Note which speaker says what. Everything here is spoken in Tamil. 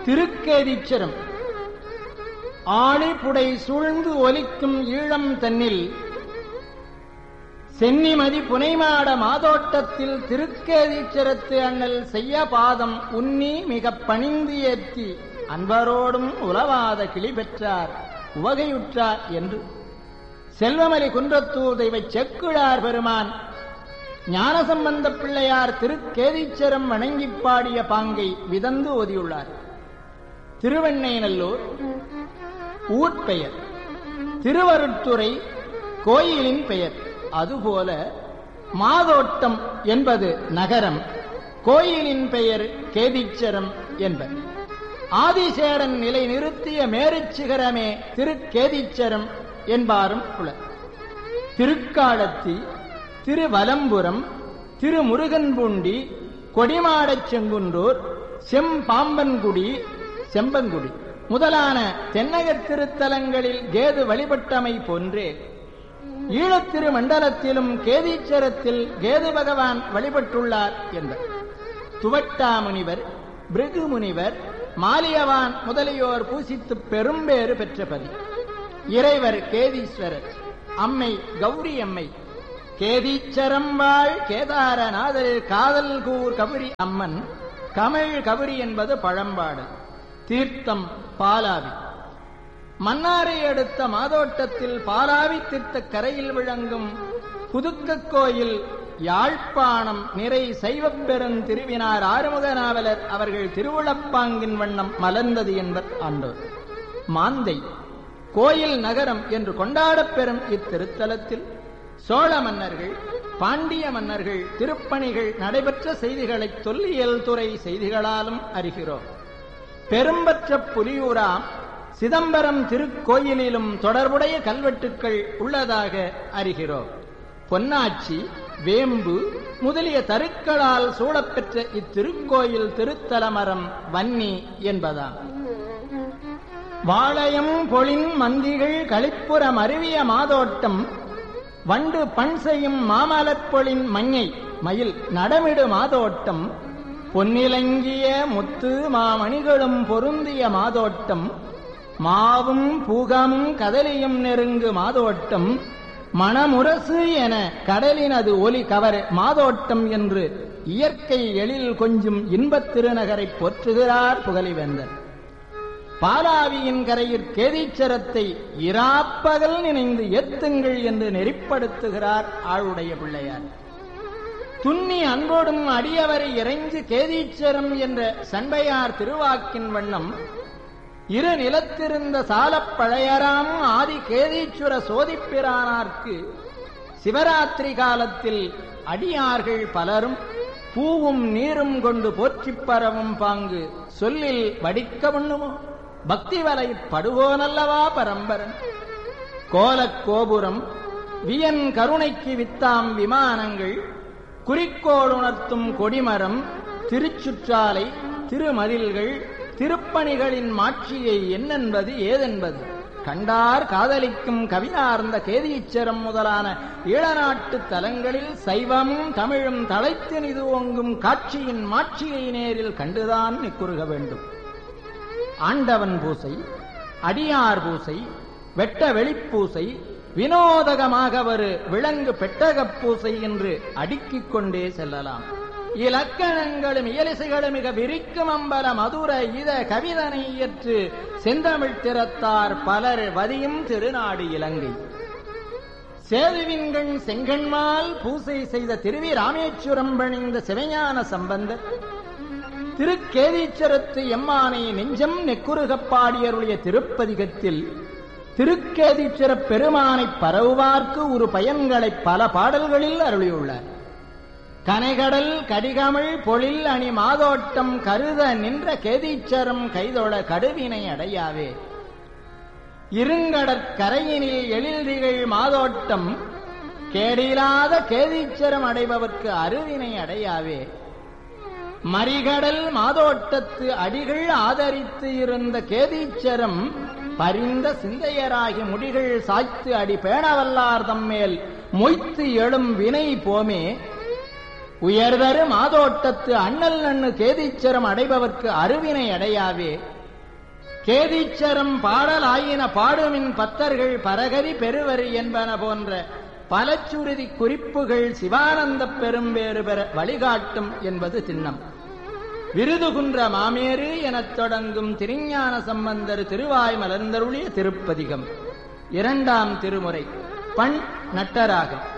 Speaker 1: திருக்கேதீச்சரம் ஆழிப்புடை சூழ்ந்து ஒலிக்கும் ஈழம் தன்னில் சென்னிமதி புனைமாட மாதோட்டத்தில் திருக்கேதீச்சரத்து அண்ணல் செய்ய பாதம் உன்னி மிகப் பணிந்து ஏற்றி அன்பரோடும் உலவாத கிளி பெற்றார் உவகையுற்றார் என்று செல்வமலி குன்றத்தூர் தெய்வ செக்குழார் பெருமான் ஞானசம்பந்த பிள்ளையார் திருக்கேதீச்சரம் வணங்கிப் பாடிய பாங்கை விதந்து ஓதியுள்ளார் திருவெண்ணைநல்லூர் ஊர் பெயர் திருவருட்துறை கோயிலின் பெயர் அதுபோல மாதோட்டம் என்பது நகரம் கோயிலின் பெயர் கேதீச்சரம் என்பர் ஆதிசேடன் நிலை நிறுத்திய மேருச்சிகரமே திருக்கேதீச்சரம் என்பாரும் புலர் திருக்காலத்தி திருவலம்புரம் திருமுருகன்பூண்டி கொடிமாடச் செங்குன்றூர் செம்பாம்பன்குடி செம்பங்குடி முதலான தென்னகத் திருத்தலங்களில் கேது வழிபட்டமை போன்றே ஈழத்திரு மண்டலத்திலும் கேதீச்சரத்தில் கேது பகவான் வழிபட்டுள்ளார் என்பர் துவட்டா முனிவர் பிருகு முனிவர் மாலியவான் முதலியோர் பூசித்து பெரும்பேறு பெற்ற பதி இறைவர் கேதீஸ்வரர் அம்மை கௌரி அம்மை கேதீச்சரம் வாழ் கேதாரநாதரில் காதல் கூர் கபுரி அம்மன் கமிழ் கபுரி என்பது பழம்பாடு தீர்த்தம் பாலாவி மன்னாரை அடுத்த மாதோட்டத்தில் பாலாவி தீர்த்த கரையில் விளங்கும் புதுக்கக் கோயில் யாழ்ப்பாணம் நிறை சைவப் பெருந் திருவினார் ஆறுமுக நாவலர் அவர்கள் திருவுளப்பாங்கின் வண்ணம் மலர்ந்தது என்பர் ஆண்டோர் மாந்தை கோயில் நகரம் என்று கொண்டாடப் பெறும் இத்திருத்தலத்தில் சோழ மன்னர்கள் பாண்டிய மன்னர்கள் திருப்பணிகள் நடைபெற்ற செய்திகளை தொல்லியல் துறை செய்திகளாலும் அறிகிறோம் பெரும்பற்ற புலியூராம் சிதம்பரம் திருக்கோயிலிலும் தொடர்புடைய கல்வெட்டுக்கள் உள்ளதாக அறிகிறோம் பொன்னாச்சி வேம்பு முதலிய தருக்களால் சூழப்பெற்ற இத்திருக்கோயில் திருத்தலமரம் வன்னி என்பதாம் வாளையம் பொழின் மந்திகள் களிப்புறம் அருவிய மாதோட்டம் வண்டு பண் செய்யும் மாமலர்பொழின் மஞ்சை மயில் நடமிடு மாதோட்டம் பொன்னிலங்கிய முத்து மாமணிகளும் பொருந்திய மாதோட்டம் மாவும் பூகமும் கதலியும் நெருங்கு மாதோட்டம் மணமுரசு என கடலினது ஒலி கவர் மாதோட்டம் என்று இயற்கை எழில் கொஞ்சும் இன்பத் திருநகரை போற்றுகிறார் புகழிவேந்தர் பாலாவியின் கரையில் கேதீச்சரத்தை இராப்பகல் நினைந்து ஏத்துங்கள் என்று நெறிப்படுத்துகிறார் ஆளுடைய பிள்ளையார் துண்ணி அன்போடும் அடியவரை இறைஞ்சு கேதீச்சரம் என்ற சண்பையார் திருவாக்கின் வண்ணம் இரு நிலத்திருந்த சாலப் பழையராம் ஆதி கேதீச்சுர சோதிப்பிரானார்க்கு சிவராத்திரி காலத்தில் அடியார்கள் பலரும் பூவும் நீரும் கொண்டு போற்றிப் பரவும் பாங்கு சொல்லில் வடிக்க உண்ணுமோ பக்தி வலை படுவோனல்லவா பரம்பரன் கோலக் கோபுரம் வியன் கருணைக்கு வித்தாம் விமானங்கள் குறிக்கோள் உணர்த்தும் கொடிமரம் திருச்சுற்றாலை திருமதில்கள் திருப்பணிகளின் மாட்சியை என்னென்பது ஏதென்பது கண்டார் காதலிக்கும் கவினார்ந்த கேதீச்சரம் முதலான ஈழநாட்டு தலங்களில் சைவமும் தமிழும் தலைத்து நிதுவங்கும் காட்சியின் மாட்சியை நேரில் கண்டுதான் நிக்குறுக வேண்டும் ஆண்டவன் பூசை அடியார் பூசை வெட்ட வெளிப்பூசை வினோதகமாக ஒரு விலங்கு பெட்டகப் பூசை என்று அடுக்கிக் கொண்டே செல்லலாம் இலக்கணங்களும் இயலிசைகளும் மிக விரிக்கும் அம்பல மதுர இத கவிதனை இயற்று செந்தமிழ் திறத்தார் பலர் வதியும் திருநாடு இலங்கை சேதுவின்கண் செங்கண்மால் பூசை செய்த திருவி ராமேஸ்வரம் பணிந்த சிவஞான சம்பந்தர் திருக்கேதீச்சரத்து எம்மானை நெஞ்சம் நெக்குருகப் பாடியருடைய திருப்பதிகத்தில் திருக்கேதீச்சர பெருமானை பரவுவார்க்கு ஒரு பயன்களை பல பாடல்களில் அருளியுள்ளார் கனைகடல் கடிகமிழ் பொழில் அணி மாதோட்டம் கருத நின்ற கேதீச்சரம் கைதொழ கடுவினை அடையாவே இருங்கடற்கரையினில் எழில்திகள் மாதோட்டம் கேடிலாத கேதீச்சரம் அடைபவர்க்கு அருவினை அடையாவே மறிகடல் மாதோட்டத்து அடிகள் ஆதரித்து இருந்த கேதீச்சரம் பரிந்த சிந்தையராகி முடிகள் சாய்த்து அடி பேணவல்லார் தம்மேல் மொய்த்து எழும் வினை போமே உயர்தரு மாதோட்டத்து அண்ணல் நண்ணு கேதீச்சரம் அடைபவர்க்கு அருவினை அடையாவே கேதீச்சரம் பாடலாயின பாடுமின் பத்தர்கள் பரகதி பெருவரி என்பன போன்ற பலச்சுருதி குறிப்புகள் சிவானந்த பெரும்பேறு பெற வழிகாட்டும் என்பது திண்ணம் விருதுகுன்ற மாமேறு எனத் தொடங்கும் திருஞான சம்பந்தர் திருவாய் மலர்ந்தருளிய திருப்பதிகம் இரண்டாம் திருமுறை பண் நட்டராகம்